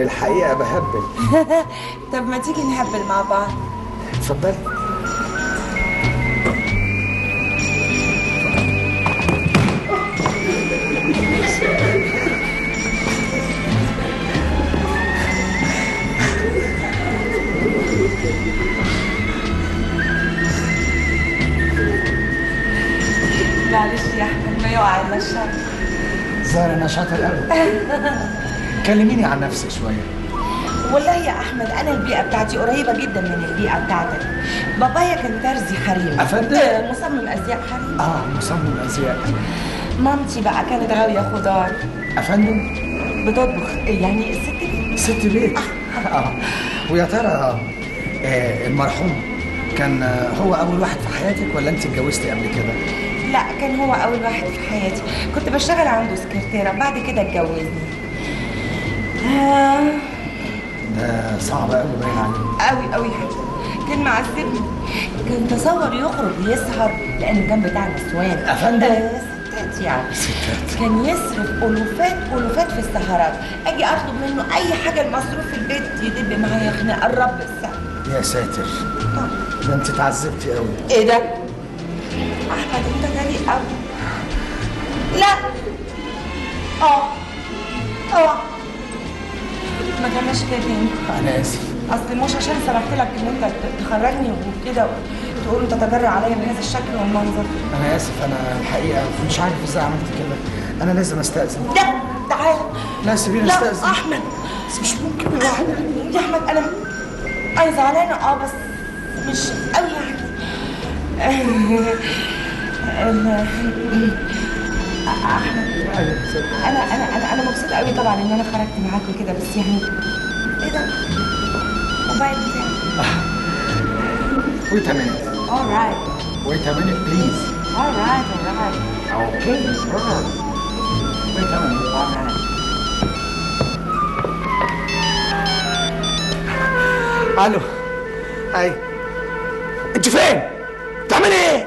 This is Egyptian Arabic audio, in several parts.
الحقيقه بهبل طب ما تيجي نهبل مع بعض اتفضلي معلش يا احمد ما يقع الا الشر زهر انا شاطر قوي كلميني عن نفسك شويه والله يا احمد انا البيئه بتاعتي قريبه جدا من البيئه بتاعتك بابايا كان ترزي حريم أفندم؟ آه، مصمم ازياء حريم اه مصمم ازياء مامتي بقى كانت غاويه خضار افندم بتطبخ يعني الست دي ست بيت اه ويا ترى آه المرحوم كان آه، هو اول واحد في حياتك ولا انت اتجوزتي قبل كده لا كان هو اول واحد في حياتي كنت بشتغل عنده سكرتيره بعد كده اتجوزني آه ده صعب قوي باين عليه قوي قوي حتى كان معذبني كان تصور يخرج يسهر لانه كان بتاع نسوان أفندم؟ آه، ستات يعني ستات كان يصرف الوفات الوفات في السهرات اجي اطلب منه اي حاجه المصروف في البيت يدب معايا خناقه الرب السهل يا ساتر ده انت اتعذبتي قوي ايه ده احمد انت جريء قوي لا اه اه ما تعملش كده تاني انا اسف اصل مش عشان سمحت لك ان انت تخرجني وكده تقول تتجرأ عليا بهذا الشكل والمنظر انا اسف انا الحقيقه مش عارف ازاي عملت كده انا لازم استاذن لا تعال لا سيبيني لا استاذن احمد بس مش ممكن لوحدي يا احمد انا انا زعلانه اه بس مش قوي يعني احمد انا انا انا انا مبسوطه قوي طبعا ان انا خرجت معاك وكده بس يعني ايه ده موبايل بتاعي wait a minute alright wait a minute please alright alright okay wait a minute alright الو اي انت فين بتعمل ايه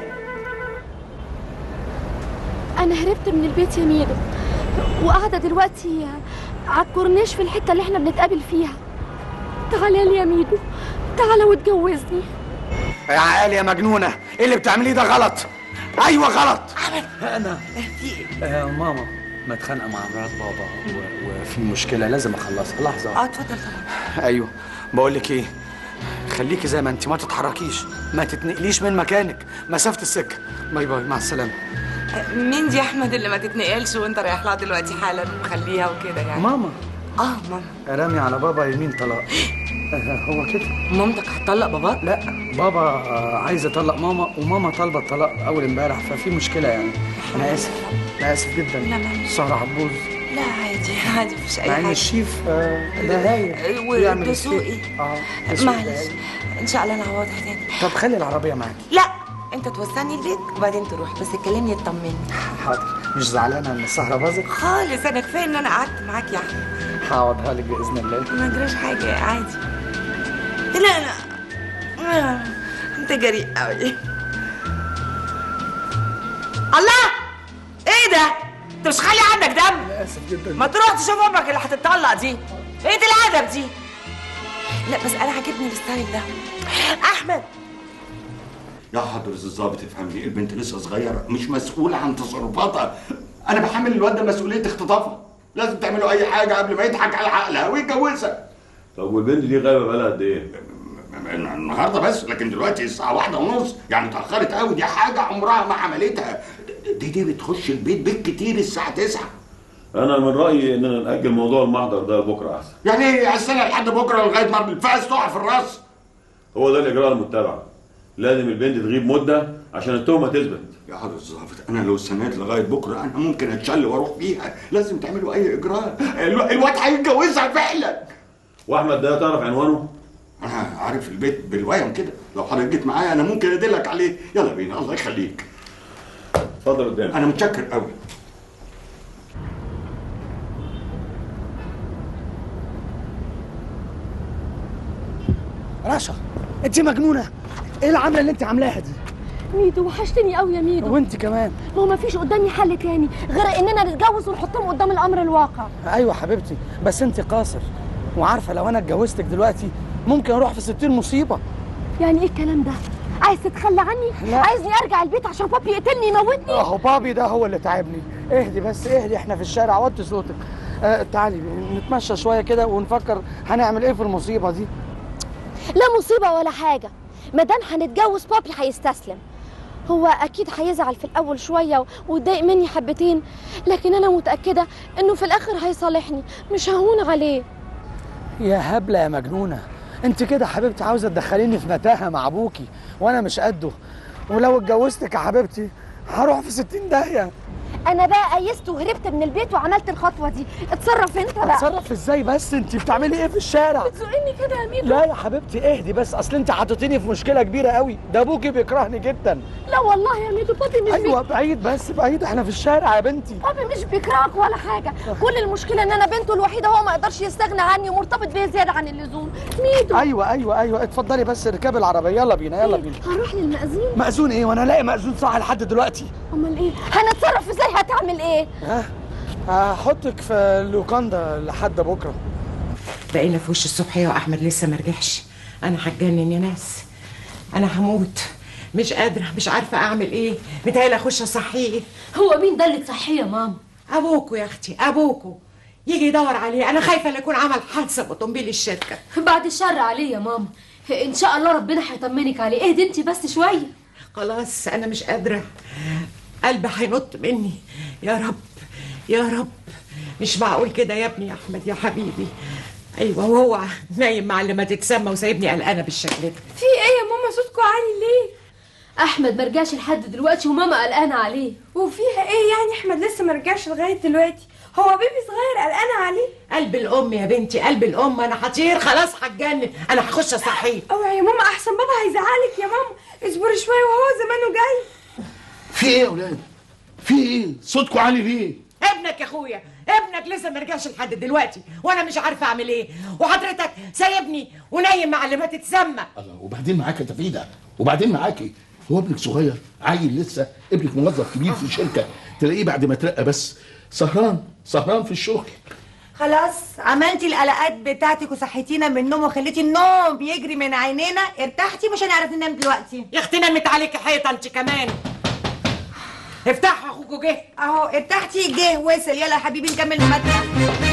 انا هربت من البيت يا ميدو وقاعده دلوقتي على الكورنيش في الحته اللي احنا بنتقابل فيها تعالى لي يا ميدو تعالى واتجوزني يا عقال يا مجنونه ايه اللي بتعمليه ده غلط ايوه غلط انا آه ماما متخانقه مع مرات بابا و... وفي مشكله لازم اخلصها لحظه اه اتفضل طبعا ايوه بقول لك ايه خليكي زي ما انت ما تتحركيش ما تتنقليش من مكانك مسافه السكه باي باي مع السلامه مين دي يا احمد اللي ما تتنقلش وانت رايح لها دلوقتي حالا وخليها وكده يعني ماما اه ماما رامي على بابا يمين طلاق آه، هو كده مامتك هتطلق باباك لا بابا آه، عايز يطلق ماما وماما طالبه الطلاق اول امبارح ففي مشكله يعني انا اسف انا اسف جدا لا، معلش. سهره هتبوظ لا عادي عادي مفيش اي مع ان حاجه الشيف آه، ده هايل بيعمل ودسوقي ستيك. اه دسوقي معلش هايل. ان شاء الله نعوضها تاني طب خلي العربيه معاكي لا انت توصلني البيت وبعدين تروح بس تكلمني تطمني حاضر مش زعلانه ان السهره باظت خالص انا كفايه ان انا قعدت معاك يا احمد هعوضها لك باذن الله ما جراش حاجه عادي لا لا آه، انت جريء قوي الله ايه ده انت مش خالي عندك دم اسف جدا ما تروح تشوف امك اللي هتتطلق دي ايه دي الادب دي لا بس انا عاجبني الستايل ده احمد يا حضرة الظابط افهمني البنت لسه صغيرة مش مسؤولة عن تصرفاتها أنا بحمل الواد ده مسؤولية اختطافها لازم تعملوا أي حاجة قبل ما يضحك على عقلها ويتجوزها طب والبنت دي غايبه بقالها قد ايه؟ النهارده بس لكن دلوقتي الساعة واحدة ونص يعني اتأخرت قوي دي حاجة عمرها ما عملتها دي دي بتخش البيت بالكتير الساعة 9 انا من رايي اننا ناجل موضوع المحضر ده لبكره احسن يعني ايه استنى لحد بكرة لغاية ما الفاس تقع في الراس هو ده الاجراء المتبع لازم البنت تغيب مده عشان التهمه تثبت يا حضرة الظابط أنا لو استنيت لغاية بكرة أنا ممكن أتشل وأروح فيها لازم تعملوا أي إجراء الو- الواد هيتجوزها فعلا واحمد ده تعرف عنوانه؟ انا عارف البيت بالويم كده لو حضرتك جيت معايا انا ممكن ادلك عليه يلا بينا الله يخليك اتفضل قدامي انا متشكر قوي رشا انت مجنونه ايه العمله اللي انت عاملاها دي ميدو وحشتني قوي يا ميدو وانت كمان ما هو مفيش قدامي حل تاني غير اننا نتجوز ونحطهم قدام الامر الواقع ايوه حبيبتي بس انت قاصر وعارفه لو انا اتجوزتك دلوقتي ممكن اروح في 60 مصيبه يعني ايه الكلام ده عايز تتخلى عني لا. عايزني ارجع البيت عشان بابي يقتلني يموتني اهو بابي ده هو اللي تعبني اهدي بس اهدي احنا في الشارع وطي صوتك آه تعالي نتمشى شويه كده ونفكر هنعمل ايه في المصيبه دي لا مصيبه ولا حاجه مادام هنتجوز بابي هيستسلم هو اكيد هيزعل في الاول شويه و- ويتضايق مني حبتين لكن انا متاكده انه في الاخر هيصالحني مش ههون عليه يا هبله يا مجنونه انت كده حبيبتي عاوزه تدخليني في متاهه مع ابوكي وانا مش قده ولو اتجوزتك يا حبيبتي هروح في 60 داهيه انا بقى قيست وهربت من البيت وعملت الخطوه دي اتصرف انت بقى اتصرف ازاي بس انت بتعملي ايه في الشارع بتزقني كده يا ميدو لا يا حبيبتي اهدي بس اصل انت حطيتيني في مشكله كبيره قوي ده ابوكي بيكرهني جدا لا والله يا ميدو بابي مش ايوه بعيد بس بعيد احنا في الشارع يا بنتي بابي مش بيكرهك ولا حاجه كل المشكله ان انا بنته الوحيده هو ما يقدرش يستغنى عني ومرتبط بيا زياده عن اللزوم ميدو ايوه ايوه ايوه اتفضلي بس اركبي العربيه يلا بينا يلا بينا هروح للمأذون مأذون ايه وانا الاقي مأذون صح لحد دلوقتي امال ايه هنتصرف ازاي هتعمل ايه ها هحطك في اللوكاندا لحد بكره بقينا في وش الصبحيه واحمد لسه ما رجعش انا هتجنن يا ناس انا هموت مش قادره مش عارفه اعمل ايه متهيألي اخش اصحيه هو مين ده اللي تصحيه يا ماما ابوكوا يا اختي ابوكوا يجي يدور عليه انا خايفه لا يكون عمل حادثه باوتومبيل الشركه بعد الشر عليه يا ماما ان شاء الله ربنا هيطمنك عليه اهدي انت بس شويه خلاص انا مش قادره قلبي هينط مني يا رب يا رب مش معقول كده يا ابني يا احمد يا حبيبي ايوه وهو نايم مع اللي ما تتسمى وسايبني قلقانه بالشكل ده في ايه يا ماما صوتكم عالي ليه احمد ما رجعش لحد دلوقتي وماما قلقانه عليه وفيها ايه يعني احمد لسه ما رجعش لغايه دلوقتي هو بيبي صغير قلقانه عليه قلب الام يا بنتي قلب الام انا هطير خلاص هتجنن انا هخش اصحيه اوعي يا ماما احسن بابا هيزعلك يا ماما اصبري شويه وهو زمانه جاي في ايه يا ولاد؟ في ايه؟ صوتكم عالي ليه؟ ابنك يا اخويا ابنك لسه ما رجعش لحد دلوقتي وانا مش عارفه اعمل ايه وحضرتك سايبني ونايم مع اللي ما تتسمى الله وبعدين معاك يا تفيدة وبعدين معاكي هو ابنك صغير عيل لسه ابنك موظف كبير في شركة تلاقيه بعد ما ترقى بس سهران سهران في الشغل خلاص عملتي القلقات بتاعتك وصحيتينا من النوم وخليتي النوم بيجري من عينينا ارتحتي مش هنعرف ننام دلوقتي يا اختي نمت عليكي حيطه انت كمان افتحوا اخوكوا جه اهو ارتحتي جه وصل يلا يا حبيبي نكمل المادة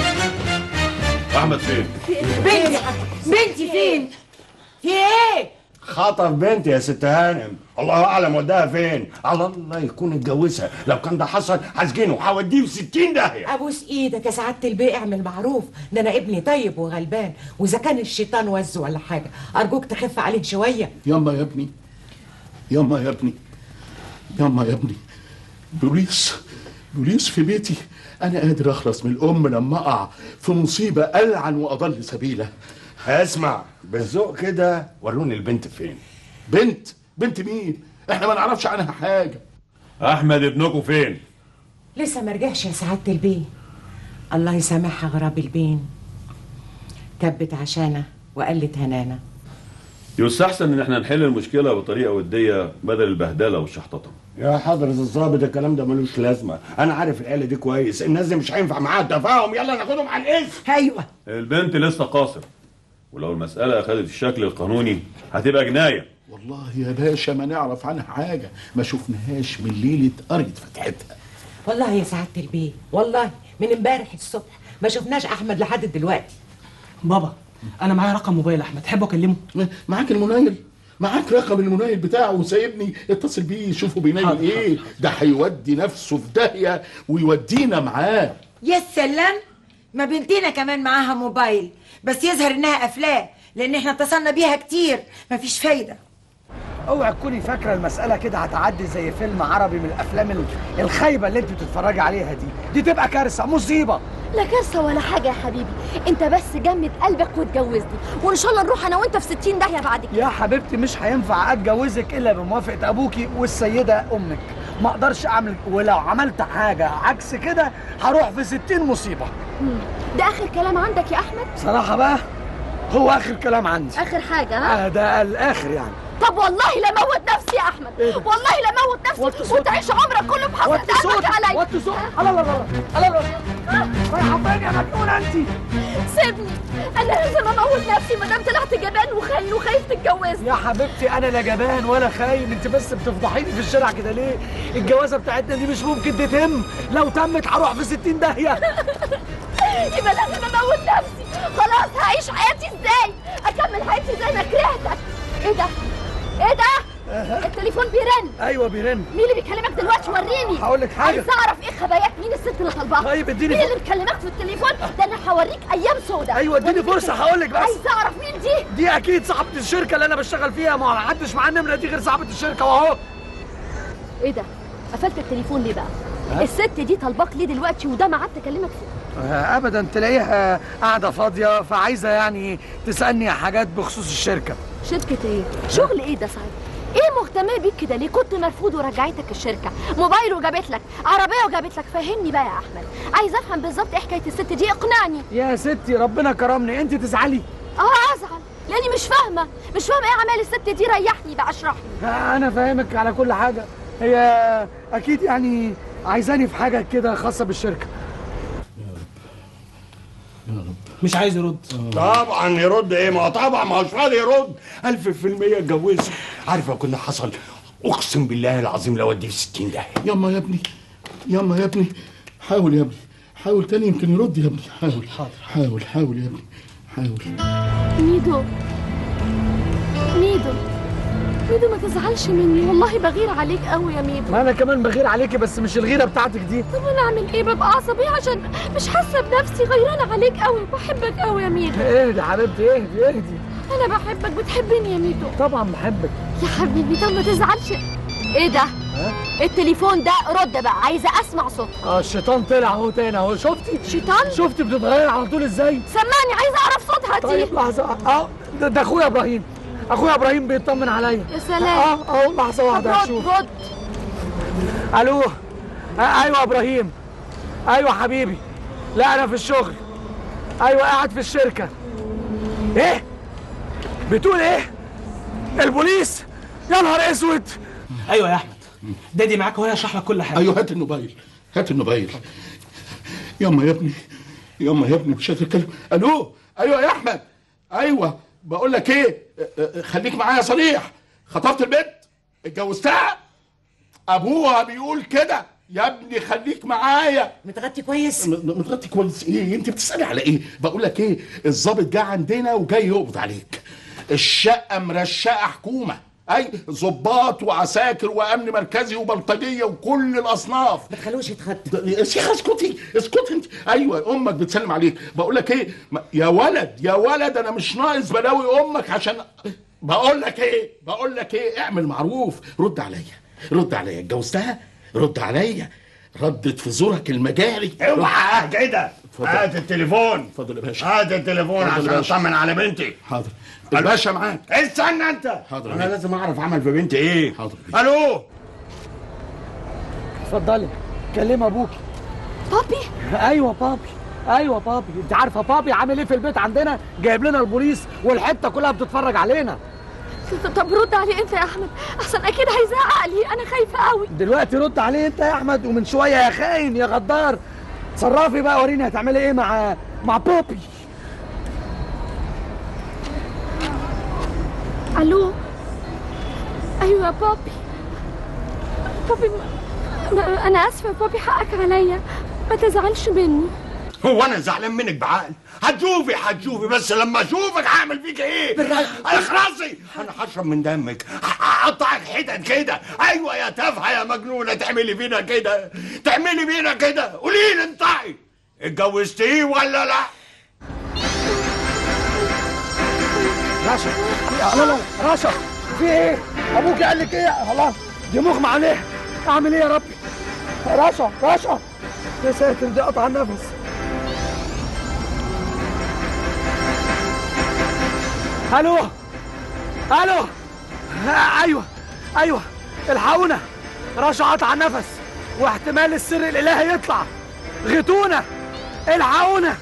احمد فين بنتي بنتي فين في ايه خطف بنتي يا ست هانم الله اعلم وداها فين على الله يكون اتجوزها لو كان ده حصل هسجنه هوديه في 60 داهيه ابوس ايدك يا سعاده البيع اعمل معروف ده انا ابني طيب وغلبان واذا كان الشيطان وزه ولا حاجه ارجوك تخف عليه شويه ياما يا ابني ياما يا ابني ياما يا ابني بوليس بوليس في بيتي انا قادر اخلص من الام لما اقع في مصيبه العن واضل سبيله اسمع بالذوق كده وروني البنت فين بنت بنت مين احنا ما نعرفش عنها حاجه احمد ابنكم فين لسه ما رجعش يا سعاده البيه الله يسامحها غراب البين تبت عشانه وقلت هنانه يستحسن ان احنا نحل المشكله بطريقه وديه بدل البهدله والشحططه يا حضرة الظابط الكلام ده ملوش لازمة أنا عارف العيلة دي كويس الناس دي مش هينفع معاها تفاهم يلا ناخدهم على الاسم ايوه البنت لسه قاصر ولو المساله اخذت الشكل القانوني هتبقى جنايه والله يا باشا ما نعرف عنها حاجه ما شفناهاش من ليله قرية فتحتها والله يا سعاده البيه والله من امبارح الصبح ما شفناش احمد لحد دلوقتي بابا انا معايا رقم موبايل احمد تحب اكلمه معاك المنايل معاك رقم المنايل بتاعه وسايبني اتصل بيه شوفوا بينايل حاضر، ايه ده هيودي نفسه في داهيه ويودينا معاه يا سلام ما بنتنا كمان معاها موبايل بس يظهر انها افلام لان احنا اتصلنا بيها كتير مفيش فايده اوعى تكوني فاكره المساله كده هتعدي زي فيلم عربي من الافلام ال- الخايبه اللي انت بتتفرجي عليها دي دي تبقى كارثه مصيبه لا كارثه ولا حاجه يا حبيبي انت بس جمد قلبك واتجوزني وان شاء الله نروح انا وانت في 60 داهيه بعد كده يا حبيبتي مش هينفع اتجوزك الا بموافقه ابوكي والسيده امك ما اقدرش اعمل ولو عملت حاجه عكس كده هروح في 60 مصيبه مم. ده اخر كلام عندك يا احمد صراحه بقى هو اخر كلام عندي اخر حاجه ها آه ده الاخر يعني طب والله لا موت نفسي يا احمد والله لا موت نفسي وتعيش عمرك كله بحسرة وطي صوتك قلبك عليا وطي صوتك الله الله الله الله الله رايحه فين يا مجنونه انت سيبني انا لازم اموت نفسي ما دام طلعت جبان وخاين وخايف تتجوزني يا حبيبتي انا لا جبان ولا خاين انت بس بتفضحيني في الشارع كده ليه الجوازه بتاعتنا دي مش ممكن تتم لو تمت هروح في 60 داهيه يبقى لازم اموت نفسي خلاص هعيش حياتي ازاي اكمل حياتي زي ما كرهتك ايه ده ايه ده التليفون بيرن ايوه بيرن مين اللي بيكلمك دلوقتي وريني هقول لك حاجة. عايز اعرف ايه خباياك مين الست اللي طالباها طيب اديني مين ف- اللي بيكلمك في التليفون ده انا هوريك ايام سودا ايوه اديني فرصه هقول لك بس عايز اعرف مين دي دي اكيد صاحبه الشركه اللي انا بشتغل فيها ما حدش معاه النمره دي غير صاحبه الشركه واهو ايه ده قفلت التليفون ليه بقى ها؟ الست دي طالباك ليه دلوقتي وده ما قعدت اكلمك فيه آه، ابدا تلاقيها قاعده فاضيه فعايزه يعني تسالني حاجات بخصوص الشركه شركة ايه؟ شغل ايه ده صحيح؟ ايه مهتمة بيك كده ليه؟ كنت مرفوض ورجعتك الشركة، موبايل وجابت لك، عربية وجابت لك، فهمني بقى يا أحمد، عايز أفهم بالظبط ايه حكاية الست دي اقنعني. يا ستي ربنا كرمني انت تزعلي اه أزعل، لأني مش فاهمة، مش فاهمة ايه أعمال الست دي ريحني بقى اشرح لي. آه، انا فاهمك على كل حاجه هي اكيد يعني عايزاني في حاجه كده خاصه بالشركه مش عايز يرد طبعا يرد ايه ما هو طبعا ما هوش فاضي يرد ألف في المية اتجوزت عارف لو كنا حصل أقسم بالله العظيم لو أديه في 60 داهية ياما يا ابني ياما يا ابني حاول يا ابني حاول تاني يمكن يرد يا ابني حاول حاضر حاول حاول يا ابني حاول ميدو ميدو ميدو ما تزعلش مني والله بغير عليك قوي يا ميدو ما انا كمان بغير عليكي بس مش الغيره بتاعتك دي طب انا اعمل ايه ببقى عصبية عشان مش حاسة بنفسي غيرانة عليك قوي بحبك قوي يا ميدو اهدي يا حبيبتي اهدي اهدي انا بحبك بتحبني يا ميدو طبعا بحبك يا حبيبي طب ما تزعلش ايه ده التليفون ده رد بقى عايزه اسمع صوت اه الشيطان طلع اهو تاني اهو شفتي شيطان شفتي بتتغير على طول ازاي سمعني عايزه اعرف صوتها دي طيب لحظه اه ده, ده اخويا ابراهيم اخويا ابراهيم بيطمن عليا يا سلام اه اهو لحظه واحده رد هشوف رد الو آه ايوه يا ابراهيم ايوه حبيبي لا انا في الشغل ايوه قاعد في الشركه ايه بتقول ايه البوليس يا نهار اسود ايوه يا احمد دادي معاك وهي اشرح لك كل حاجه ايوه هات الموبايل هات الموبايل ياما يا ابني ياما يا ابني مش هتتكلم الو ايوه يا احمد ايوه بقول لك ايه اه، اه، خليك معايا صريح خطفت البنت اتجوزتها ابوها بيقول كده يا ابني خليك معايا متغطي كويس م- متغطي كويس ايه انت بتسالي على ايه بقول لك ايه الضابط جه عندنا وجاي يقبض عليك الشقه مرشقه حكومه اي ضباط وعساكر وامن مركزي وبلطجيه وكل الاصناف ما تخلوش يتخض يا شيخ اسكتي اسكتي انت ايوه امك بتسلم عليك بقول لك ايه ما- يا ولد يا ولد انا مش ناقص بلاوي امك عشان بقول لك ايه بقول لك ايه اعمل معروف رد عليا رد عليا اتجوزتها رد عليا ردت في زورك المجاري اوعى كده اتفضل. هات التليفون اتفضل يا باشا هات التليفون اتفضل يا عشان باشا. اطمن على بنتي حاضر الباشا معاك استنى انت حاضر. انا لازم اعرف عمل في بنتي ايه حاضر. الو اتفضلي كلم ابوكي بابي ايوه بابي ايوه بابي انت عارفه بابي عامل ايه في البيت عندنا جايب لنا البوليس والحته كلها بتتفرج علينا طب رد عليه انت يا احمد احسن اكيد هيزعق لي انا خايفه قوي دلوقتي رد عليه انت يا احمد ومن شويه يا خاين يا غدار تصرفي بقى وريني هتعملي ايه مع مع بوبي الو ايوه يا بابي بابي ما- ما- انا اسفه يا بابي حقك عليا ما تزعلش مني هو انا زعلان منك بعقل هتشوفي هتشوفي بس لما اشوفك هعمل فيك ايه اخرسي انا هشرب من دمك هقطعك حتت كده ايوه يا تافهه يا مجنونه تعملي فينا كده تعملي فينا كده قولي لي انطقي اتجوزتيه ولا لا رشا لا لا رشا في ايه ابوك قال لك ايه خلاص دي مغمى عليها اعمل ايه يا ربي رشا رشا يا ساتر دي قطع النفس الو الو آه، ايوه ايوه الحقونا رشا قطع النفس واحتمال السر الالهي يطلع غيتونا الحقونا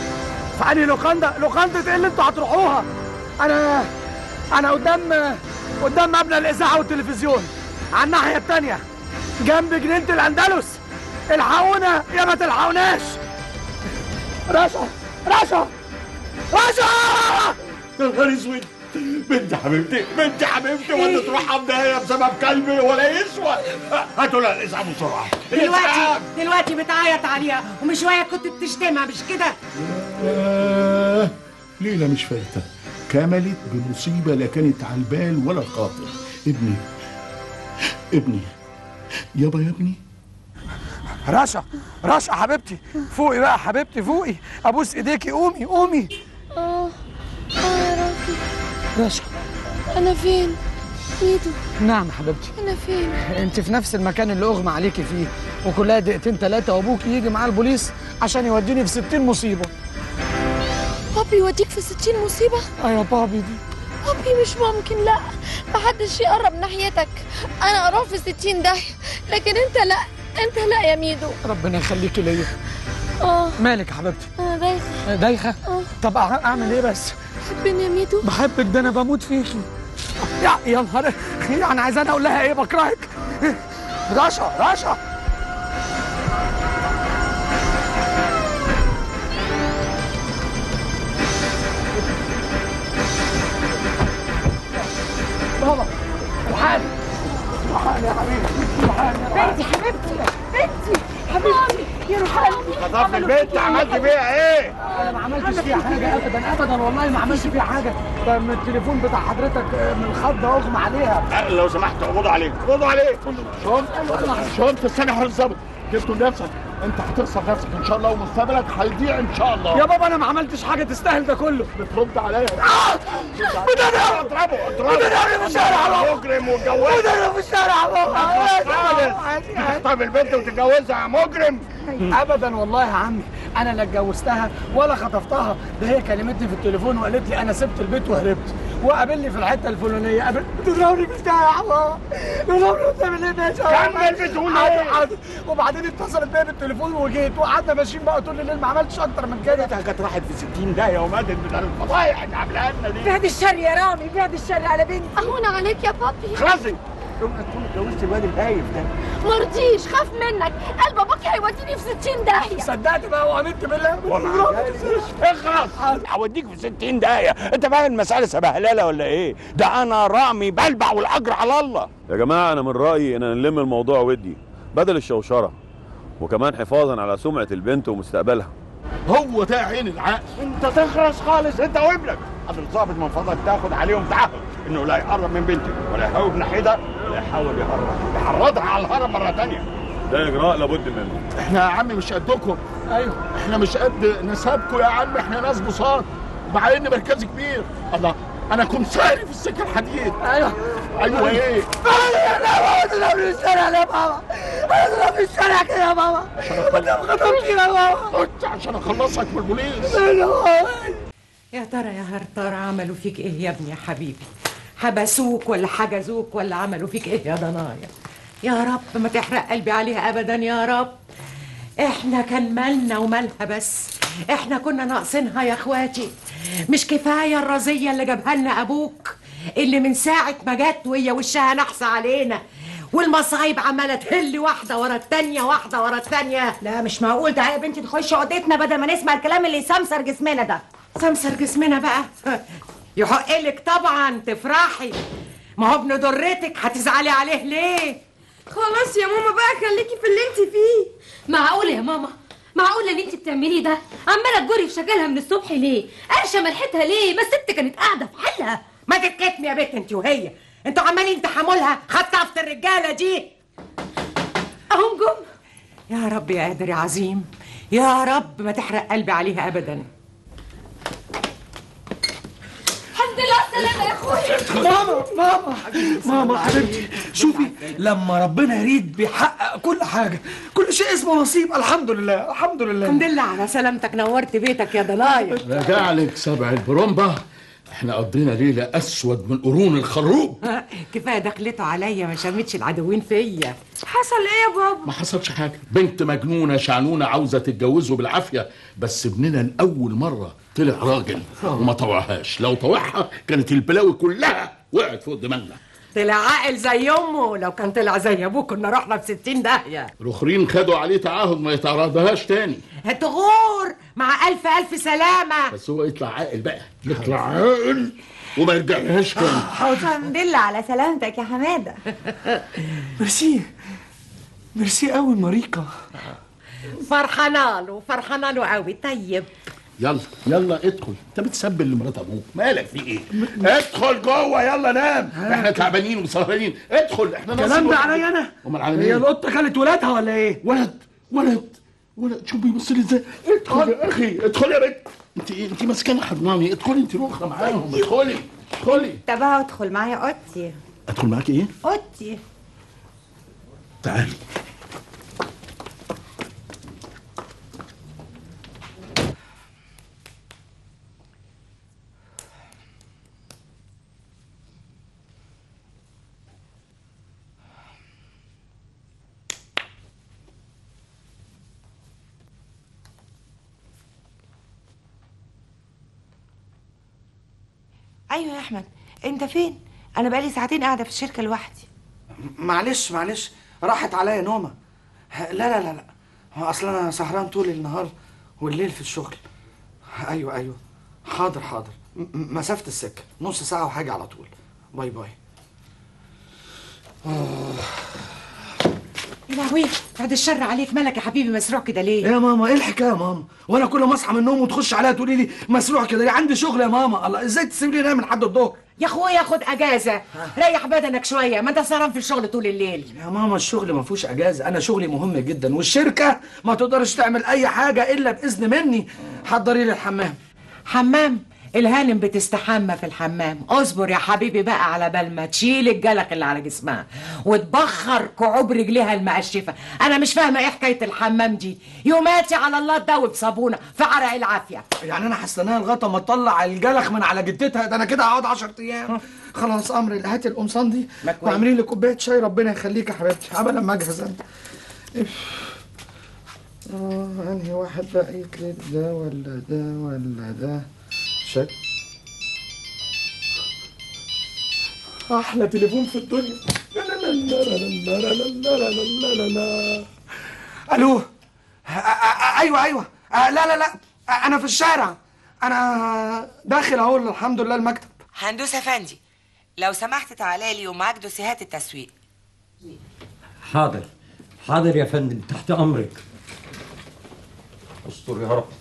في انهي لوكاندا لوكاندا ايه اللي انتوا هتروحوها انا انا قدام قدام مبنى الاذاعه والتلفزيون على الناحيه التانيه جنب جنينه الاندلس الحقونا يا ما تلحقوناش رشا رشا رشا يا نهار اسود بنت حبيبتي بنت حبيبتي ولا تروح عبدها بسبب كلبي ولا يسوى هاتوا لها الاسعاف بسرعه دلوقتي دلوقتي بتعيط عليها ومن شويه كنت بتشتمها مش كده آه ليلة مش فايتة كملت بمصيبة لا كانت على البال ولا خاطر ابني ابني يابا يا ابني رشا رشا حبيبتي فوقي بقى حبيبتي فوقي ابوس ايديكي قومي قومي اه اه يا رافي رشا انا فين ميدو نعم حبيبتي انا فين انت في نفس المكان اللي اغمى عليكي فيه وكلها دقيقتين ثلاثه وابوك يجي معاه البوليس عشان يوديني في 60 مصيبه بابي يوديك في ستين مصيبة ايوه بابي دي بابي مش ممكن لا محدش يقرب ناحيتك انا اروح في ستين داهية لكن انت لا انت لا يا ميدو ربنا يخليكي ليا اه مالك يا حبيبتي انا دايخة دايخه اه طب أع- اعمل ايه بس حبني يا ميدو بحبك ده انا بموت فيكي يا يا نهار يعني عايزاني اقول لها ايه بكرهك رشا رشا بابا الحقني الحقني يا حبيبي الحقني يا بنتي حبيبتي بنتي حبيبتي يا روح قلبي خطفت البنت عملت فيها ايه؟ انا ما عملتش فيها حاجه ابدا ابدا والله ما عملتش فيها حاجه ده من التليفون بتاع حضرتك آه، من الخضه اغمى عليها أه، لو سمحت اقبضوا عليه اقبضوا عليه شفت شفت استنى يا الظابط جبته لنفسك انت هتخسر نفسك ان شاء الله ومستقبلك هيضيع ان شاء الله يا بابا انا ما عملتش حاجه تستاهل ده كله بترد عليا اضربه اضربه اضربه في الشارع يا بابا. مجرم واتجوزها وده في الشارع يا بابا خالص تخطف البنت وتتجوزها يا مجرم ابدا والله يا عمي انا لا اتجوزتها ولا خطفتها ده هي كلمتني في التليفون وقالت لي انا سبت البيت وهربت وقابلني في الحته الفلانيه قابل بتضربني بالبتاع يا الله بتضربني بتعمل ايه ماشي كمل بتقول ايه؟ وبعدين اتصلت بيا بالتليفون وجيت وقعدنا ماشيين بقى طول الليل ما عملتش اكتر من كده كانت راحت في 60 داهيه وماتت من الفضايح اللي عاملاها لنا دي بعد الشر يا رامي بعد الشر على بنتي اهون عليك يا بابي خلاصي اوعى تكون اتجوزت الواد الهايف ده مرضيش خاف منك قلب باباك هيوديني في ستين داهية صدقت بقى وامنت بالله اخلص هوديك في 60 داهيه انت فاهم المساله سبهلله ولا ايه؟ ده انا رامي بلبع والاجر على الله يا جماعة أنا من رأيي إن نلم الموضوع ودي بدل الشوشرة وكمان حفاظا على سمعة البنت ومستقبلها هو ده عين العقل انت تخرس خالص انت وابنك حضرة الظابط من فضلك تاخد عليهم تعهد انه لا يقرب من بنتي ولا يحاول ناحيتها ولا يحاول يهرب يحرضها على الهرب مره تانية ده إجراء لابد منه احنا يا عم مش قدكم ايوه احنا مش قد نسابكم يا عم احنا ناس بساط مع ان مركزي كبير الله انا كنت ساري في السكه الحديد ايوه ايوه ايه لا بابا تضربني في الشارع يا بابا انا تضربني في الشارع كده يا بابا انت ما خطبتش يا بابا قلت عشان اخلصك من البوليس يا ترى يا هر ترى عملوا فيك ايه يا ابني يا حبيبي حبسوك ولا حجزوك ولا عملوا فيك ايه يا ضنايا يا رب ما تحرق قلبي عليها ابدا يا رب احنا كان مالنا ومالها بس احنا كنا ناقصينها يا اخواتي مش كفايه الرزيه اللي جابها لنا ابوك اللي من ساعه ما جت وهي وشها نحسه علينا والمصايب عماله تهل واحده ورا التانيه واحده ورا التانيه لا مش معقول تعالى يا بنتي تخش اوضتنا بدل ما نسمع الكلام اللي يسمسر جسمنا ده سمسر جسمنا بقى يحق لك طبعا تفرحي ما هو ابن ضرتك هتزعلي عليه ليه خلاص يا ماما بقى خليكي في اللي انت فيه معقولة يا ماما معقولة ان انت بتعملي ده عمالة تجري في شكلها من الصبح ليه قرشة ملحتها ليه ما الست كانت قاعدة في حالها ما تتكتمي يا بنت انت وهي انتوا عمالين تحملها خطفت الرجاله دي اهم جم يا رب يا قادر يا عظيم يا رب ما تحرق قلبي عليها ابدا الحمد لله على السلامة يا اخويا ماما ماما ماما حبيبتي شوفي لما ربنا يريد بيحقق كل حاجه كل شيء اسمه نصيب الحمد لله الحمد لله الحمد لله على سلامتك نورت بيتك يا ضنايا رجع لك سبع البرومبا احنا قضينا ليله اسود من قرون الخروب كفايه دخلته عليا ما شمتش العدوين فيا حصل ايه يا بابا ما حصلش حاجه بنت مجنونه شعنونه عاوزه تتجوزه بالعافيه بس ابننا لاول مره طلع راجل وما طوعهاش لو طوعها كانت البلاوي كلها وقعت فوق دماغنا طلع عاقل زي امه لو كان طلع زي ابوه كنا رحنا في 60 داهيه الاخرين خدوا عليه تعهد ما يتعرضهاش تاني تغور مع الف الف سلامه بس هو يطلع عاقل بقى يطلع عاقل وما يرجعلهاش تاني الحمد لله على سلامتك يا حماده ميرسي ميرسي قوي ماريكا فرحانه له فرحانه له قوي طيب يلا يلا ادخل انت بتسبل لمرات ابوك مالك في ايه ادخل جوه يلا نام احنا تعبانين وسهرانين ادخل احنا الكلام ناقصين ده واحد. عليا انا امال على هي مين القطه كانت ولادها ولا ايه ولد ولد ولد شوف بيبص لي ازاي ادخل يا اخي ادخل يا بنت انت ايه انت ماسكانه حضناني ادخلي انت روخه معاهم ادخلي ادخلي طب اهو ادخل معايا اوضتي ادخل معاكي ايه اوضتي تعالي ايوه يا احمد انت فين انا بقالي ساعتين قاعده في الشركه لوحدي معلش معلش راحت عليا نومه لا لا لا لا هو اصلا انا سهران طول النهار والليل في الشغل ايوه ايوه حاضر حاضر م- م- مسافه السكه نص ساعه وحاجه على طول باي باي يا لهوي بعد الشر عليك مالك يا حبيبي مسروع كده ليه يا ماما ايه الحكايه يا ماما وانا كل ما اصحى من النوم وتخش عليا تقولي لي مسروع كده ليه عندي شغل يا ماما الله ازاي تسيبني انام لحد الظهر يا اخويا خد اجازه ريح بدنك شويه ما انت سهران في الشغل طول الليل يا ماما الشغل ما فيهوش اجازه انا شغلي مهم جدا والشركه ما تقدرش تعمل اي حاجه الا باذن مني حضري لي الحمام حمام الهانم بتستحمى في الحمام اصبر يا حبيبي بقى على بال ما تشيل الجلق اللي على جسمها وتبخر كعوب رجليها المقشفه انا مش فاهمه ايه حكايه الحمام دي يوماتي على الله تدوب صابونه في عرق العافيه يعني انا هستناها لغايه ما تطلع الجلخ من على جدتها ده انا كده هقعد 10 ايام خلاص امر هاتي القمصان دي واعملي لي كوبايه شاي ربنا يخليك يا حبيبتي عبال لما اجهز انا إف. اه انهي واحد بقى يكلب ده ولا ده ولا ده شك احلى تليفون في الدنيا لا لا لا لا لا لا لا لا لا لا لا الو آ- آ- ايوه ايوه آ، لا لا لا آ، انا في الشارع انا داخل اهو الحمد لله المكتب هندوس افندي لو سمحت تعالى لي ومعاك دوسيهات التسويق حاضر حاضر يا فندم تحت امرك استر يا رب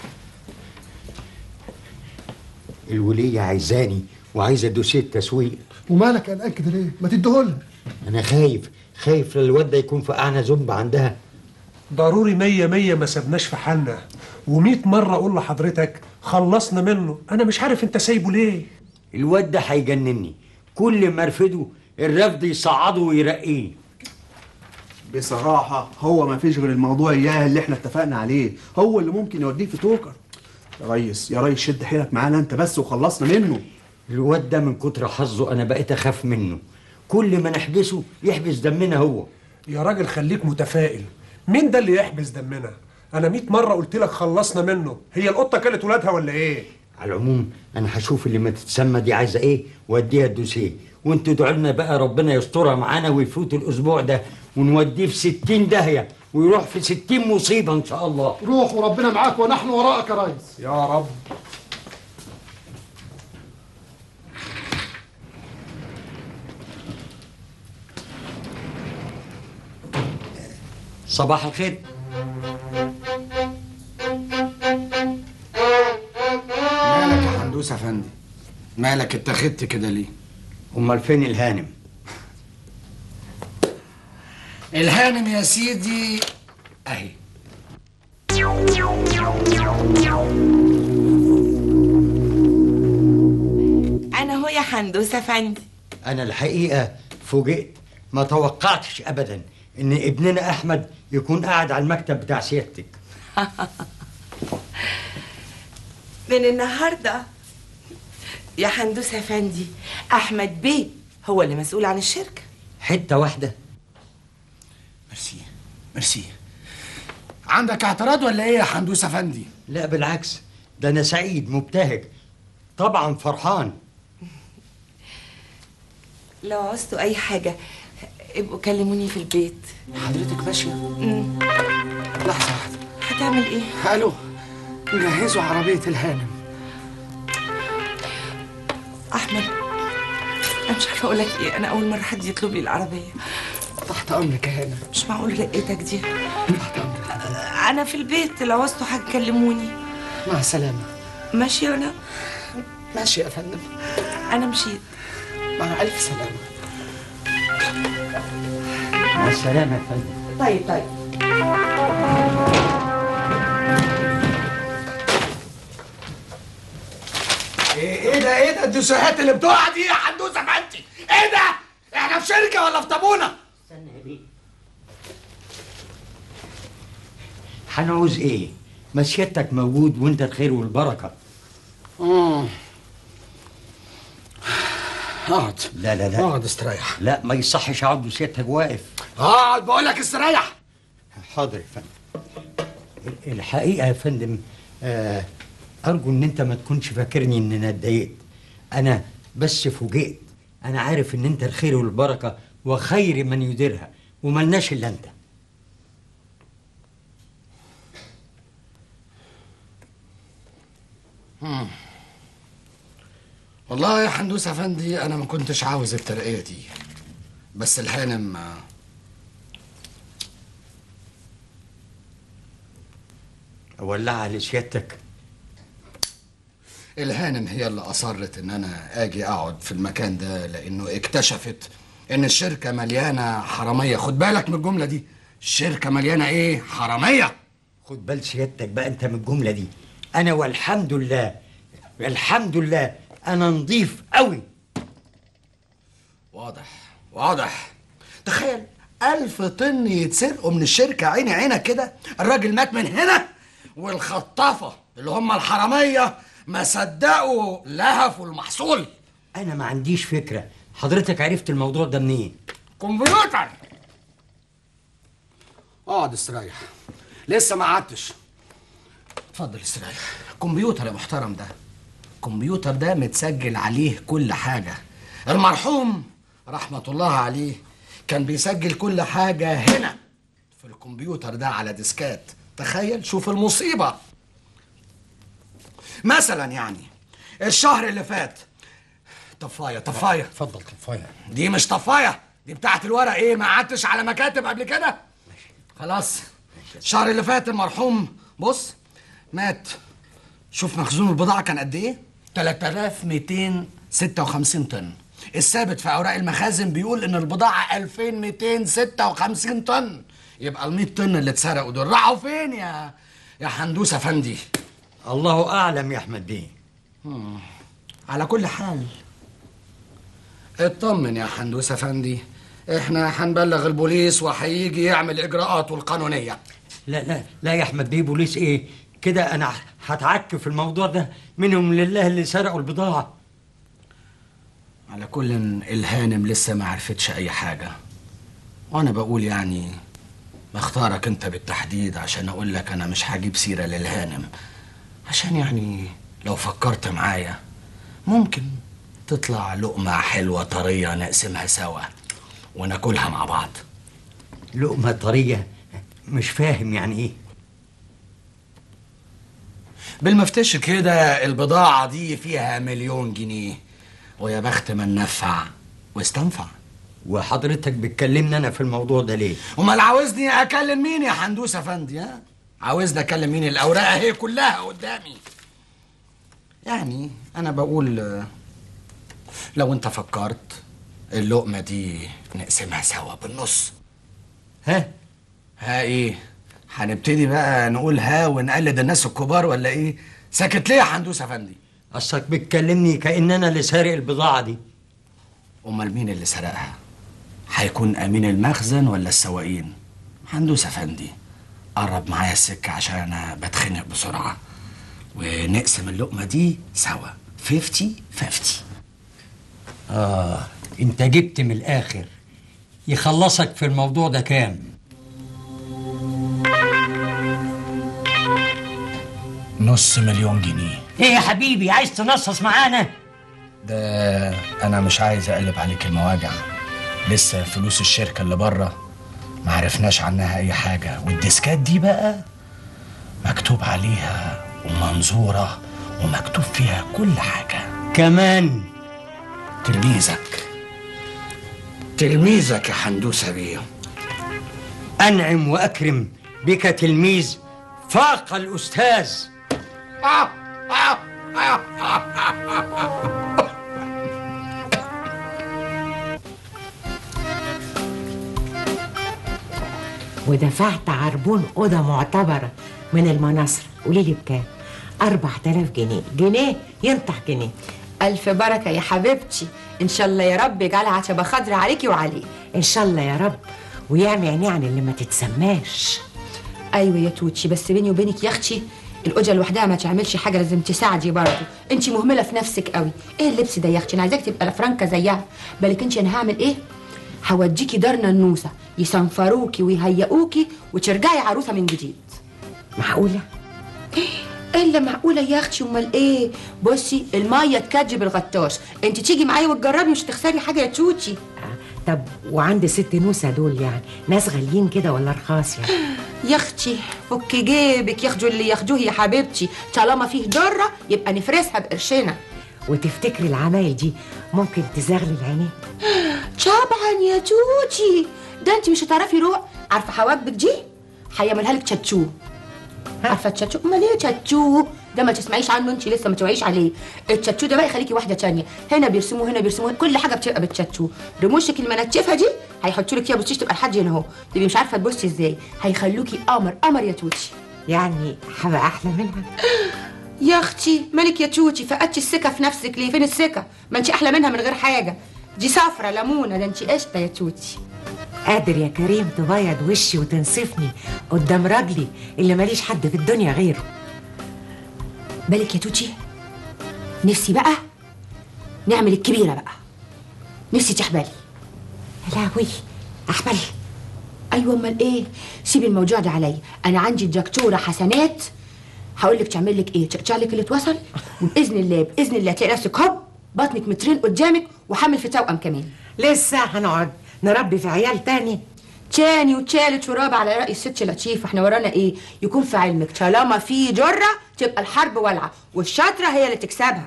الولية عايزاني وعايزة دوسيه تسويق ومالك قلقان كده ليه؟ ما تديهولها أنا خايف خايف الواد ده يكون فقعنا ذنب عندها ضروري مية مية ما سبناش في حالنا ومية مرة أقول لحضرتك خلصنا منه أنا مش عارف أنت سايبه ليه الواد ده هيجنني كل ما ارفده الرفض يصعده ويرقيه بصراحة هو ما فيش غير الموضوع إياه اللي احنا اتفقنا عليه هو اللي ممكن يوديك في توكر يا ريس يا ريس شد حيلك معانا انت بس وخلصنا منه الواد ده من كتر حظه أنا بقيت أخاف منه كل ما نحبسه يحبس دمنا هو يا راجل خليك متفائل مين ده اللي يحبس دمنا أنا مية مرة قلت لك خلصنا منه هي القطة كلت ولادها ولا إيه على العموم انا هشوف اللي ما تتسمى دي عايزه ايه واديها الدوسيه وانتوا ادعوا لنا بقى ربنا يسترها معانا ويفوت الاسبوع ده ونوديه في 60 داهيه ويروح في 60 مصيبه ان شاء الله روح وربنا معاك ونحن وراءك يا ريس يا رب صباح الخير مالك يا حندوس يا فندم مالك اتخذت كده ليه امال فين الهانم الهانم يا سيدي اهي انا هو يا حندوس افندي انا الحقيقه فوجئت ما توقعتش ابدا ان ابننا احمد يكون قاعد على المكتب بتاع سيادتك من النهارده يا حندوس افندي احمد بيه هو اللي مسؤول عن الشركه حته واحده ميرسي ميرسي عندك اعتراض ولا ايه يا حندوس افندي لا بالعكس ده انا سعيد مبتهج طبعا فرحان لو عوزتوا اي حاجه ابقوا كلموني في البيت حضرتك ماشيه امم لحظه واحده هتعمل ايه الو جهزوا عربيه الهانم احمد انا مش عارفه اقول لك ايه انا اول مره حد يطلب لي العربيه تحت امرك يا هانم مش معقول رقتك دي تحت امرك انا في البيت لو عوزتوا حاجه كلموني مع السلامه ماشي ولا ماشي يا فندم انا مشيت مع الف سلامه مع السلامه يا فندم طيب طيب ايه ايه ده ايه ده الدوسيهات اللي بتقع دي يا حدوسه فانتي ايه ده احنا في شركه ولا في طابونه هنعوز ايه ما سيادتك موجود وانت الخير والبركه امم اقعد لا لا لا اقعد استريح لا ما يصحش اقعد وسيادتك واقف اقعد بقول لك استريح حاضر يا فندم الحقيقه يا فندم آه ارجو ان انت ما تكونش فاكرني ان انا اتضايقت انا بس فوجئت انا عارف ان انت الخير والبركه وخير من يديرها وملناش الا انت مم. والله يا حندوس افندي انا ما كنتش عاوز الترقيه دي بس الهانم آه، اولعها لسيادتك الهانم هي اللي اصرت ان انا اجي اقعد في المكان ده لانه اكتشفت ان الشركه مليانه حراميه خد بالك من الجمله دي الشركه مليانه ايه حراميه خد بال سيادتك بقى انت من الجمله دي انا والحمد لله الحمد لله انا نظيف قوي واضح واضح تخيل ألف طن يتسرقوا من الشركة عيني عينك كده الراجل مات من هنا والخطافة اللي هم الحرامية ما صدقوا لهفوا المحصول انا ما عنديش فكره حضرتك عرفت الموضوع ده منين كمبيوتر اقعد استريح لسه ما قعدتش اتفضل استريح كمبيوتر يا محترم ده الكمبيوتر ده متسجل عليه كل حاجة المرحوم رحمة الله عليه كان بيسجل كل حاجة هنا في الكمبيوتر ده على ديسكات تخيل شوف المصيبة مثلا يعني الشهر اللي فات طفاية طفاية اتفضل طفايه دي مش طفاية دي بتاعت الورق ايه ما قعدتش على مكاتب قبل كده خلاص الشهر اللي فات المرحوم بص مات شوف مخزون البضاعة كان قد ايه 3256 طن الثابت في اوراق المخازن بيقول ان البضاعة 2256 طن يبقى ال 100 طن اللي اتسرقوا دول راحوا فين يا يا حندوس افندي الله اعلم يا احمد بيه مم. على كل حال اطمن يا حندوس افندي احنا هنبلغ البوليس وهيجي يعمل اجراءاته القانونيه لا لا لا يا احمد بيه بوليس ايه كده انا هتعك في الموضوع ده منهم لله اللي سرقوا البضاعه على كل الهانم لسه ما عرفتش اي حاجه وانا بقول يعني بختارك انت بالتحديد عشان اقول لك انا مش هجيب سيره للهانم عشان يعني لو فكرت معايا ممكن تطلع لقمه حلوه طريه نقسمها سوا وناكلها مع بعض لقمه طريه مش فاهم يعني ايه بالمفتش كده البضاعة دي فيها مليون جنيه ويا بخت من نفع واستنفع وحضرتك بتكلمني انا في الموضوع ده ليه امال عاوزني اكلم مين يا حندوس افندي ها عاوزني اكلم مين الاوراق اهي كلها قدامي يعني انا بقول آه، لو انت فكرت اللقمة دي نقسمها سوا بالنص ها ها ايه هنبتدي بقى نقول ها ونقلد الناس الكبار ولا ايه ساكت ليه يا حندوس افندي اصلك بتكلمني كان انا اللي سارق البضاعه دي امال مين اللي سرقها هيكون امين المخزن ولا السواقين حندوس افندي قرب معايا السكه عشان انا بتخنق بسرعه ونقسم اللقمه دي سوا 50 50 اه انت جبت من الاخر يخلصك في الموضوع ده كام نص مليون جنيه ايه يا حبيبي عايز تنصص معانا ده انا مش عايز اقلب عليك المواجع لسه فلوس الشركه اللي بره ما عرفناش عنها اي حاجه والديسكات دي بقى مكتوب عليها ومنظوره ومكتوب فيها كل حاجه كمان تلميذك تلميذك يا حندوسه بيه أنعم وأكرم بك تلميذ فاق الأستاذ ودفعت عربون أوضة معتبرة من المناصر قولي لي بكام 4000 جنيه جنيه ينطح جنيه ألف بركة يا حبيبتي إن شاء الله يا رب يجعلها عتبة خضرا عليكي وعليه إن شاء الله يا رب ويعمي عينيه عن اللي ما تتسماش أيوة يا توتشي بس بيني وبينك يا أختي الأوجة لوحدها ما تعملش حاجة لازم تساعدي برضه أنت مهملة في نفسك قوي إيه اللبس ده يا أختي أنا عايزاك تبقى فرانكة زيها بالك أنت أنا هعمل إيه هوديكي دار ننوسة يصنفروكي ويهيئوكي وترجعي عروسة من جديد معقولة؟ الا معقوله يا اختي امال ايه بصي الميه تكدي بالغطاس انت تيجي معايا وتجربي مش تخسري حاجه يا توتي طب وعند ست نوسة دول يعني ناس غاليين كده ولا رخاص يعني يا اختي فكي جيبك ياخدوا اللي ياخدوه يا حبيبتي طالما فيه ضره يبقى نفرسها بقرشنا وتفتكري العمايل دي ممكن تزغلل عينيه طبعا يا توتي ده انت مش هتعرفي روح عارفه حواجبك دي هيعملها لك تشاتشو عارفه التشاتشو امال ايه تشاتشو ده ما تسمعيش عنه انت لسه ما توعيش عليه التشاتشو ده بقى يخليكي واحده تانية هنا بيرسموه هنا بيرسموه كل حاجه بتبقى بالتشاتشو رموشك المنتفه دي هيحطوا لك فيها بصيش تبقى لحد هنا اهو تبقي مش عارفه تبصي ازاي هيخلوكي قمر قمر يا توتي يعني هبقى احلى منها يا اختي مالك يا توتي فقدتي الثقه في نفسك ليه فين الثقه ما انت احلى منها من غير حاجه دي صفرة ليمونه ده انت قشطه يا توتي قادر يا كريم تبيض وشي وتنصفني قدام راجلي اللي ماليش حد في الدنيا غيره بالك يا توتي نفسي بقى نعمل الكبيره بقى نفسي تحبلي يا لهوي احبل ايوه امال ايه سيبي الموضوع ده عليا انا عندي الدكتوره حسنات هقول لك تعمل لك ايه تقطع لك اللي اتوصل وباذن الله باذن الله تلاقي نفسك هوب بطنك مترين قدامك وحامل في توأم كمان لسه هنقعد نربي في عيال تاني تاني وتالت ورابع على رأي الست لطيفة احنا ورانا ايه يكون في علمك طالما في جرة تبقى الحرب والعة والشاطرة هي اللي تكسبها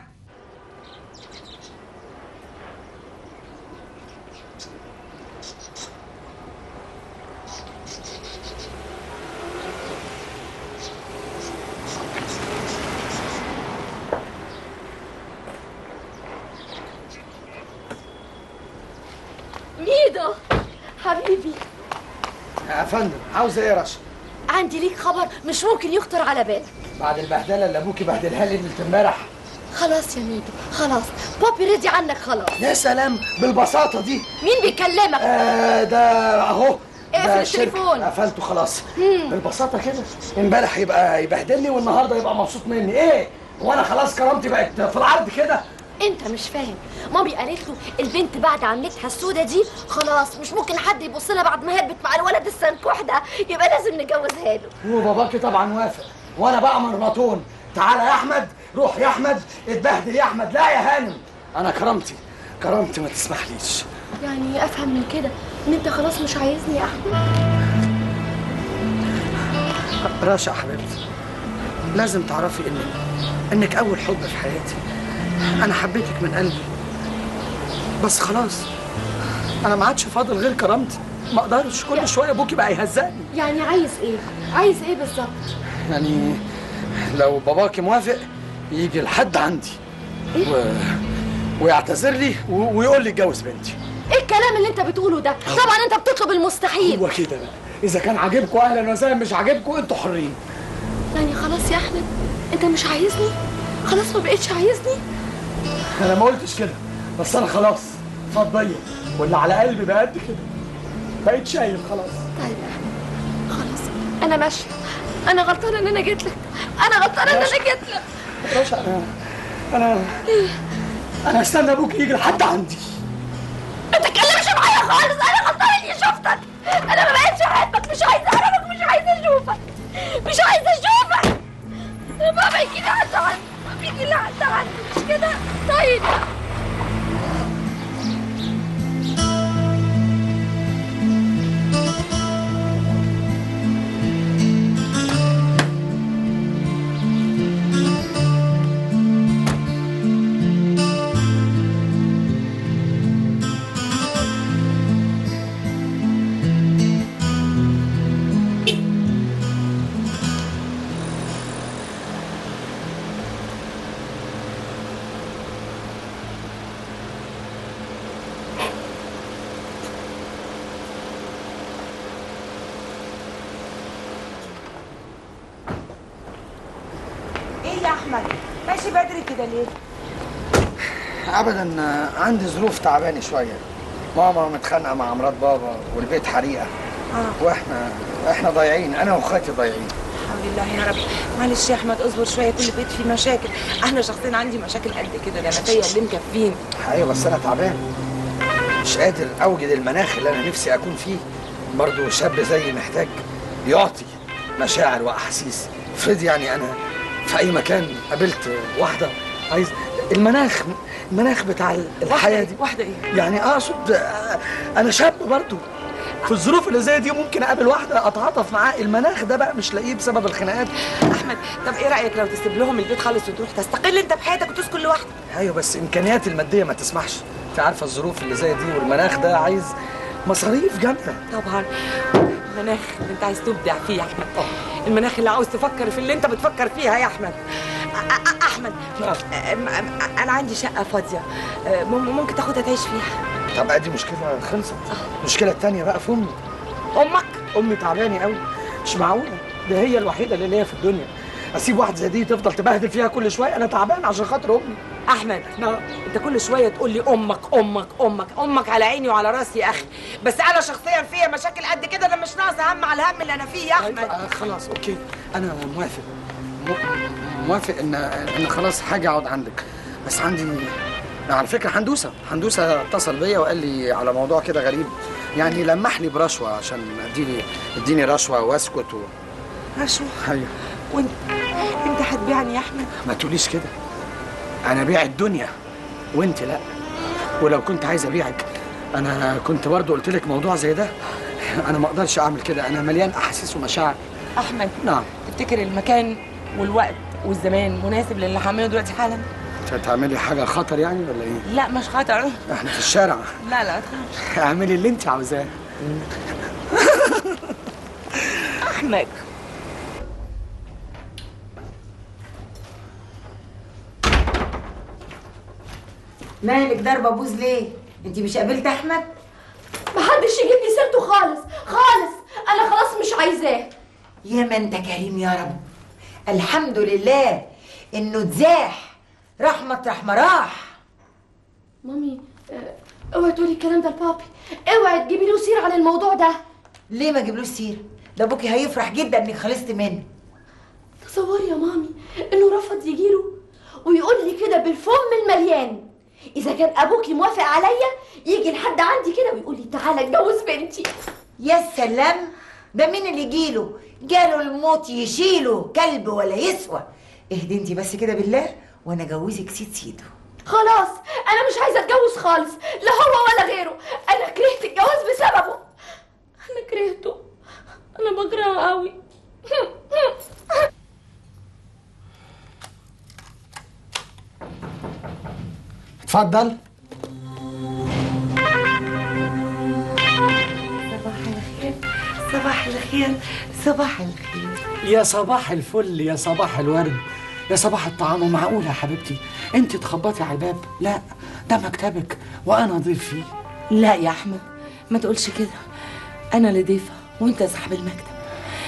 ميدو حبيبي يا فندم عاوز ايه يا رشا عندي ليك خبر مش ممكن يخطر على بالك بعد البهدله اللي ابوكي بهدلها لي ليله امبارح خلاص يا ميدو خلاص بابي رضي عنك خلاص يا سلام بالبساطه دي مين بيكلمك آه ده اهو اقفل ده الشركة. التليفون. قفلته خلاص مم. بالبساطه كده امبارح يبقى يبهدلني والنهارده يبقى مبسوط مني ايه وانا خلاص كرامتي بقت في العرض كده انت مش فاهم مامي قالت له البنت بعد عملتها السودة دي خلاص مش ممكن حد يبص لها بعد ما هربت مع الولد السنكوح ده يبقى لازم نجوزها له وباباكي طبعا وافق وانا بقى مرمطون تعالى يا احمد روح يا احمد اتبهدل يا احمد لا يا هانم انا كرامتي كرامتي ما تسمحليش يعني افهم من كده ان انت خلاص مش عايزني يا احمد رشا حبيبتي لازم تعرفي ان انك اول حب في حياتي انا حبيتك من قلبي بس خلاص انا ما عادش فاضل غير كرامتي ما اقدرش كل شويه ابوكي بقى يهزقني يعني عايز ايه عايز ايه بالظبط يعني لو باباكي موافق يجي لحد عندي و... ويعتذر لي و... ويقول لي اتجوز بنتي ايه الكلام اللي انت بتقوله ده طبعا انت بتطلب المستحيل هو كده بقى اذا كان عاجبكم اهلا وسهلا مش عاجبكم انتوا حرين يعني خلاص يا احمد انت مش عايزني خلاص ما بقتش عايزني انا ما قلتش كده بس انا خلاص فاض بيا واللي على قلبي بقى قد كده بقيت شايل خلاص طيب يا احمد خلاص انا ماشيه انا غلطانه ان انا جيت لك انا غلطانه ان انا جيت لك رشا انا انا انا استنى ابوك يجي لحد عندي ما تتكلمش معايا خالص انا غلطانه اني شفتك انا ما بقتش احبك مش عايزه اعرفك مش عايزه اشوفك مش عايزه اشوفك بابا يجي لي حد عندي بابا يجي لي حد عندي مش كده طيب ماشي بدري كده ليه ابدا آه، عندي ظروف تعباني شويه ماما متخانقه مع مرات بابا والبيت حريقه اه واحنا احنا ضايعين انا واخواتي ضايعين الحمد لله يا رب معلش يا احمد اصبر شويه كل بيت فيه مشاكل انا شخصيا عندي مشاكل قد كده ده انا فيا اللي مكفين ايوه بس انا تعبان مش قادر اوجد المناخ اللي انا نفسي اكون فيه برضو شاب زيي محتاج يعطي مشاعر واحاسيس افرض يعني انا في اي مكان قابلت واحده عايز المناخ المناخ بتاع الحياه دي واحده ايه يعني اقصد آه، انا شاب برضو في الظروف اللي زي دي ممكن اقابل واحده اتعاطف معاها المناخ ده بقى مش لاقيه بسبب الخناقات احمد طب ايه رايك لو تسيب لهم البيت خالص وتروح تستقل انت بحياتك وتسكن لوحدك ايوه بس امكانياتي الماديه ما تسمحش انت عارفه الظروف اللي زي دي والمناخ ده عايز مصاريف جامده طبعا المناخ اللي انت عايز تبدع فيه يا احمد المناخ اللي عاوز تفكر في اللي انت بتفكر فيها يا احمد أ- أ- احمد أم- أم- انا عندي شقه فاضيه أه، مم- ممكن تاخدها تعيش فيها طب ادي مشكله خلصت المشكله التانية بقى في امي امك امي تعباني قوي مش معقوله ده هي الوحيده اللي ليا في الدنيا اسيب واحده زي دي تفضل تبهدل فيها كل شويه انا تعبان عشان خاطر امي احمد انت كل شويه تقول لي امك امك امك امك على عيني وعلى راسي يا اخي بس انا شخصيا فيا مشاكل قد كده انا مش ناقصه هم على الهم اللي انا فيه يا احمد آه خلاص اوكي انا موافق م- موافق ان ان خلاص حاجه اقعد عندك بس عندي على فكره حندوسه حندوسه اتصل بيا وقال لي على موضوع كده غريب يعني لمح لي برشوه عشان اديني اديني رشوه واسكت و... رشوه ايوه وانت انت هتبيعني يا احمد ما تقوليش كده انا بيع الدنيا وانت لا ولو كنت عايز ابيعك انا كنت برضو قلت لك موضوع زي ده انا ما اقدرش اعمل كده انا مليان احاسيس ومشاعر احمد نعم تفتكر المكان والوقت والزمان مناسب للي هعمله دلوقتي حالا انت هتعملي حاجه خطر يعني ولا ايه لا مش خطر احنا في الشارع لا لا تخافش. اعملي اللي انت عاوزاه احمد مالك ضربه بوز ليه انت مش قابلت احمد محدش يجيب لي سيرته خالص خالص انا خلاص مش عايزاه يا ما انت كريم يا رب الحمد لله انه اتزاح راح مطرح ما راح مامي آه، اوعي تقولي الكلام ده لبابي اوعي تجيبي له سيره عن الموضوع ده ليه ما جبلوش سيره ده ابوكي هيفرح جدا انك خلصتي منه تصوري يا مامي انه رفض يجيله ويقول لي كده بالفم المليان اذا كان ابوكي موافق عليا يجي لحد عندي كده ويقول لي تعالى اتجوز بنتي يا سلام ده مين اللي يجيله جاله الموت يشيله كلب ولا يسوى اهدي انت بس كده بالله وانا اجوزك سيد سيدو خلاص انا مش عايزه اتجوز خالص لا هو ولا غيره انا كرهت الجواز بسببه انا كرهته انا بكرهه قوي اتفضل صباح الخير صباح الخير صباح الخير يا صباح الفل يا صباح الورد يا صباح الطعام معقولة يا حبيبتي انت تخبطي على الباب لا ده مكتبك وانا ضيف فيه لا يا احمد ما تقولش كده انا اللي ضيفه وانت صاحب المكتب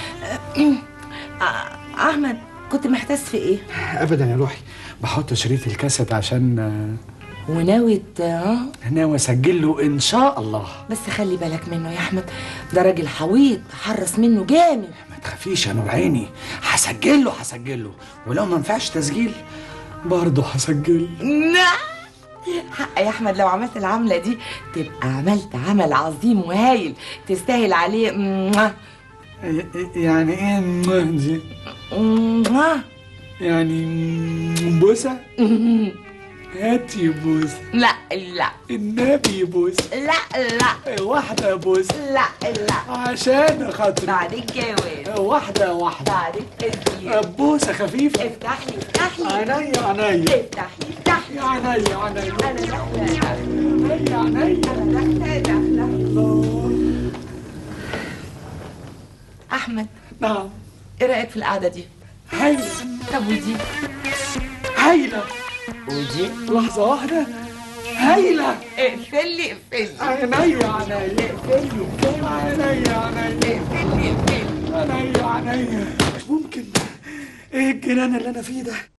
أه، احمد كنت محتاس في ايه ابدا يا روحي بحط شريط الكاسيت عشان وناوي ت- ها ناوي اسجل له ان شاء الله بس خلي بالك منه يا احمد ده راجل حويط حرص منه جامد ما تخافيش يا نور عيني هسجل له هسجل له ولو ما ينفعش تسجيل برضه هسجل حق يا احمد لو عملت العمله دي تبقى عملت عمل عظيم وهايل تستاهل عليه موah. يعني ايه دي موah. يعني بوسه هاتي بوسه لا لا النبي بوسه لا لا واحده بوسه لا لا عشان خاطري بعد الجواز واحده واحده بعد التسجيل بوسه خفيفه افتح لي افتح لي عينيا عينيا افتح لي افتح لي عينيا عينيا انا داخله عينيا عينيا انا داخله داخله احمد نعم ايه رايك في القعده دي هايله طب ودي هايله ودي لحظه واحده هايله اقفل لي اقفل لي عينيا عينيا اقفل لي عينيا عينيا اقفل لي اقفل لي عينيا عينيا ممكن ايه الجنان اللي انا فيه ده